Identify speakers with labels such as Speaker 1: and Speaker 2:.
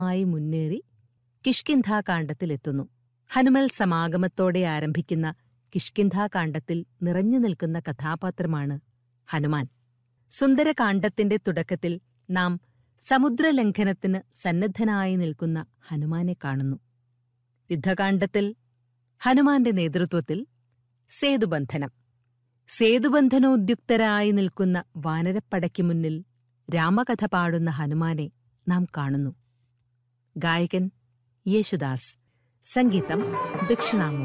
Speaker 1: ആയി മുന്നേറി കിഷ്കിന്ധാകാന്ഡത്തിലെത്തുന്നു ഹനുമൽ സമാഗമത്തോടെ ആരംഭിക്കുന്ന കിഷ്കിന്ധാകാന്ഡത്തിൽ നിറഞ്ഞു നിൽക്കുന്ന കഥാപാത്രമാണ് ഹനുമാൻ സുന്ദരകാന്ഡത്തിന്റെ തുടക്കത്തിൽ നാം സമുദ്രലംഘനത്തിന് സന്നദ്ധനായി നിൽക്കുന്ന ഹനുമാനെ കാണുന്നു യുദ്ധകാന്ഡത്തിൽ ഹനുമാന്റെ നേതൃത്വത്തിൽ സേതുബന്ധനം സേതുബന്ധനോദ്യുക്തരായി നിൽക്കുന്ന വാനരപ്പടയ്ക്ക് മുന്നിൽ രാമകഥ പാടുന്ന ഹനുമാനെ നാം കാണുന്നു ഗായകൻ യേശുദാസ് സംഗീതം ദക്ഷിണാമൂർത്തി